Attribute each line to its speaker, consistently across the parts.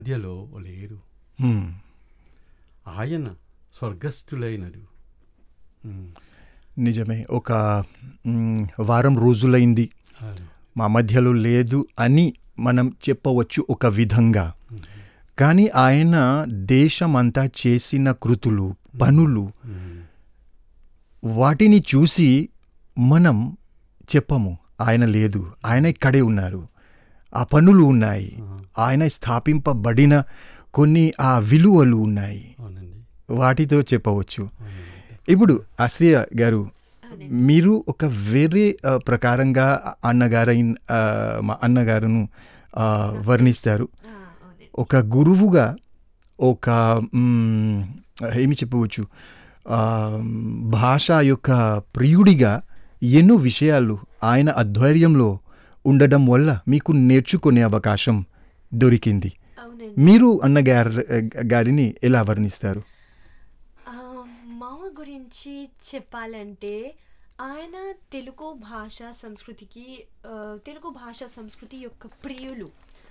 Speaker 1: మధ్యలో లేరు
Speaker 2: హ్మ్.
Speaker 1: ఆయన స్వర్గస్థులైనరు ఉమ్,
Speaker 2: నిజమే ఒక మ్, వారం రోజులైంది
Speaker 1: అవును.
Speaker 2: మా మధ్యలో లేదు అని మనం చెప్పవచ్చు ఒక విధంగా కానీ ఆయన దేశమంతా చేసిన కృతులు పనులు
Speaker 1: ఉమ్,
Speaker 2: వాటిని చూసి మనం చెప్పము ఆయన లేదు ఆయన ఇక్కడే ఉన్నారు ఆ పనులు ఉన్నాయి ఆయన స్థాపింపబడిన కొన్ని ఆ విలువలు ఉన్నాయి
Speaker 1: అవునండి
Speaker 2: వాటితో చెప్పవచ్చు
Speaker 1: అవునండి
Speaker 2: ఇప్పుడు ఆశ్రయ గారు మీరు ఒక వేరే ఆ, ప్రకారంగా అన్నగారు మా అన్నగారును ఆ, వర్ణిస్తారు
Speaker 3: ఆ, అవునండి
Speaker 2: ఒక గురువుగా ఒక మ్, ఏమి చెప్పవచ్చు ఆ, భాష యొక్క ప్రియుడిగా ఎన్నో విషయాలు ఆయన అధ్వర్యంలో ఉండడం వల్ల మీకు నేర్చుకునే అవకాశం దొరికింది
Speaker 3: అవునండి
Speaker 2: మీరు అన్నగారు గారిని ఎలా వర్ణిస్తారు
Speaker 3: ఆ, మామ గురించి చెప్పాలంటే ఆయన తెలుగు భాష సంస్కృతికి ఆ, తెలుగు భాష సంస్కృతి యొక్క ప్రియులు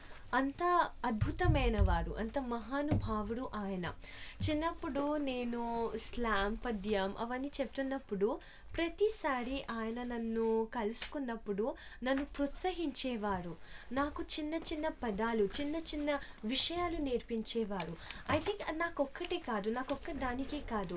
Speaker 3: అంత అద్భుతమైన వారు అంత మహానుభావుడు ఆయన చిన్నప్పుడు నేను స్లామ్ పద్యం అవన్నీ చెప్తున్నప్పుడు ప్రతిసారి ఆయన నన్ను కలుసుకున్నప్పుడు నన్ను ప్రోత్సహించేవారు నాకు చిన్న చిన్న పదాలు చిన్న చిన్న విషయాలు నేర్పించేవారు ఐ థింక్ నాకు ఒక్కటే కాదు నాకు ఒక్క దానికే కాదు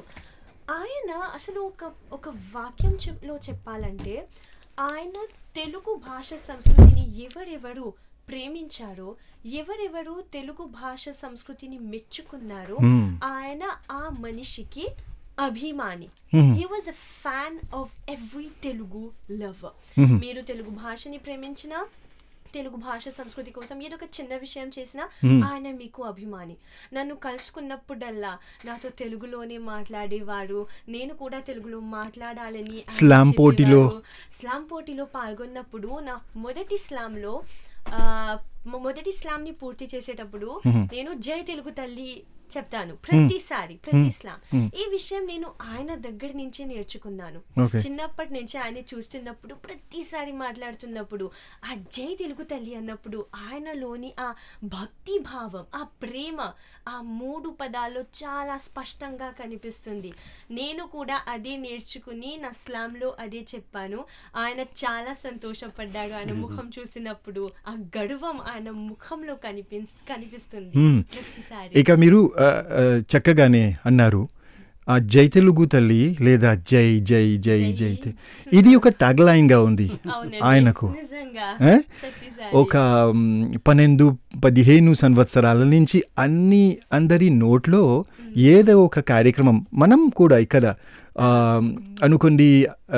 Speaker 3: ఆయన అసలు ఒక ఒక వాక్యం చెప్- లో చెప్పాలంటే ఆయన తెలుగు భాష సంస్కృతిని ఎవరెవరు ప్రేమించారో ఎవరెవరు తెలుగు భాష సంస్కృతిని మెచ్చుకున్నారో
Speaker 2: Hmm.
Speaker 3: ఆయన ఆ మనిషికి అభిమాని
Speaker 2: Hmm.
Speaker 3: He was a fan of every Telugu lover
Speaker 2: Hmm.
Speaker 3: మీరు తెలుగు భాషని ప్రేమించిన తెలుగు భాష సంస్కృతి కోసం ఏదో ఒక చిన్న విషయం చేసినా
Speaker 2: Hmm.
Speaker 3: ఆయన మీకు అభిమాని నన్ను కలుసుకున్నప్పుడల్లా నాతో తెలుగులోనే మాట్లాడేవారు నేను కూడా తెలుగులో మాట్లాడాలని ఆయన
Speaker 2: స్లామ్ పోటీలో.
Speaker 3: చెప్పేవారు. స్లామ్ పోటీలో పాల్గొన్నప్పుడు నా మొదటి స్లామ్లో ఆ, మొ- మొదటి స్లామ్ని పూర్తి చేసేటప్పుడు నేను జై తెలుగు తల్లి చెప్తాను ప్రతిసారి ప్రతి స్లామ్ ఈ విషయం నేను ఆయన దగ్గర నుంచే నేర్చుకున్నాను
Speaker 2: Okay.
Speaker 3: చిన్నప్పటి నుంచి ఆయన చూస్తున్నప్పుడు ప్రతిసారి మాట్లాడుతున్నప్పుడు ఆ జై తెలుగు తల్లి అన్నప్పుడు ఆయనలోని ఆ భక్తి భావం ఆ ప్రేమ ఆ మూడు పదాల్లో చాలా స్పష్టంగా కనిపిస్తుంది నేను కూడా అదే నేర్చుకుని నా స్లామ్లో అదే చెప్పాను ఆయన చాలా సంతోషపడ్డాడు ఆయన ముఖం చూసినప్పుడు ఆ గర్వం ఆయన ముఖంలో కనిపి కనిపిస్తుంది
Speaker 2: Hmm.
Speaker 3: ప్రతిసారి
Speaker 2: ఇక మీరు ఆ, ఆ, చక్కగానే అన్నారు ఆ జై తెలుగు తల్లి లేదా జై జై జై జై తె- ఇది ఒక టగ్ లైన్గా ఉంది
Speaker 3: అవునండి.
Speaker 2: ఆయనకు
Speaker 3: నిజంగా
Speaker 2: ఏ?
Speaker 3: ప్రతిసారి
Speaker 2: ఒక మ్, పన్నెండు పదిహేను సంవత్సరాల నుంచి అన్ని అందరి నోట్లో ఏదో ఒక కార్యక్రమం మనం కూడా ఇక్కడ ఆ, అనుకోండి ఆ,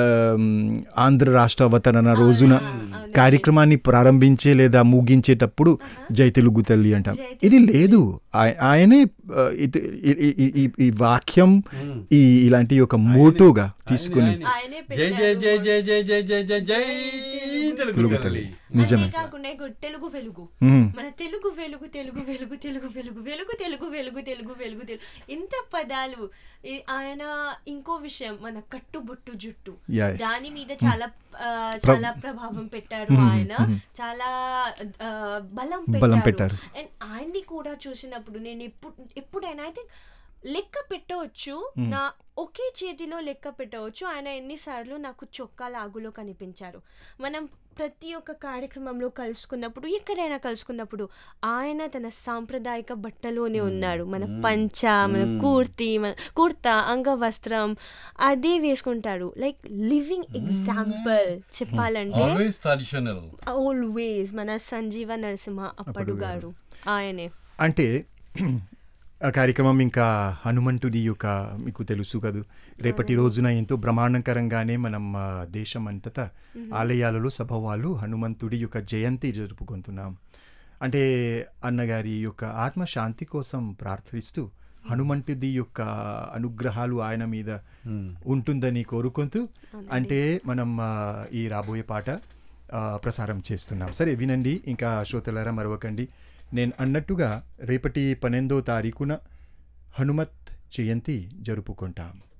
Speaker 2: ఆంధ్ర రాష్ట్ర అవతరణ రోజున
Speaker 3: అవునండి.
Speaker 2: కార్యక్రమాన్ని ప్రారంభించే లేదా ముగించేటప్పుడు జై తెలుగు తల్లి అంటాం
Speaker 3: జై
Speaker 2: ఇది లేదు ఆయ- ఆయనే ఆ, ఇది- ఈ- ఈ- ఈ- ఈ- ఈ వాక్యం ఈ ఇలాంటి ఒక మోటోగా తీసుకుని
Speaker 1: ఆయనే-
Speaker 3: ఆయనే
Speaker 1: జై జై జై జై జై జై జై జై జై
Speaker 2: తెలుగు
Speaker 1: తెలుగు
Speaker 2: తల్లి
Speaker 1: తల్లి
Speaker 2: నిజమే
Speaker 3: కాకుండా ఇంకో తెలుగు వెలుగు
Speaker 2: మ్మ్.
Speaker 3: మన తెలుగు వెలుగు తెలుగు వెలుగు తెలుగు వెలుగు వెలుగు తెలుగు వెలుగు తెలుగు వెలుగు తెలుగు ఇంత పదాలు ఈ- ఆయన ఇంకో విషయం మన కట్టుబొట్టు జుట్టు
Speaker 2: Yes.
Speaker 3: దాని మీద చాలా ఆ, చాలా ప్రభావం పెట్టారు ఆయన చాలా ఆ, బలం
Speaker 2: బలం
Speaker 3: పెట్టారు
Speaker 2: పెట్టారు.
Speaker 3: అండ్ ఆయన్ని కూడా చూసినప్పుడు నేను ఎప్పుడు ఎప్పుడైనా ఐ థింక్ లెక్క పెట్టవచ్చు నా ఒకే చేతిలో లెక్క పెట్టవచ్చు ఆయన ఎన్నిసార్లు నాకు చొక్కా లాగులో కనిపించారు మనం ప్రతి ఒక్క కార్యక్రమంలో కలుసుకున్నప్పుడు ఎక్కడైనా కలుసుకున్నప్పుడు ఆయన తన సాంప్రదాయక బట్టలోనే ఉన్నాడు మన పంచ మన కూర్తి మన కుర్తా అంగవస్త్రం అదే వేసుకుంటాడు లైక్ లివింగ్ ఎగ్జాంపుల్ చెప్పాలంటే
Speaker 1: ఆల్వేస్ ట్రెడిషనల్
Speaker 3: ఆల్వేస్ మన సంజీవ నరసింహ అప్పడు గారు ఆయనే
Speaker 2: అంటే ఆ కార్యక్రమం ఇంకా హనుమంతుడి యొక్క మీకు తెలుసు కదూ రేపటి రోజున ఎంతో బ్రహ్మాండకరంగానే మనం ఆ, దేశం అంతటా ఆలయాలలో సభవాళ్ళు హనుమంతుడి యొక్క జయంతి జరుపుకుంటున్నాం అంటే అన్నగారి యొక్క ఆత్మశాంతి కోసం ప్రార్థిస్తూ హనుమంతుడి యొక్క అనుగ్రహాలు ఆయన మీద ఉంటుందని కోరుకుంటూ అంటే మనం ఆ, ఈ రాబోయే పాట ఆ, ప్రసారం చేస్తున్నాం సరే వినండి ఇంకా శ్రోతలారా మరవకండి నేను అన్నట్టుగా రేపటి పన్నెండో తారీఖున హనుమత్ జయంతి జరుపుకుంటాం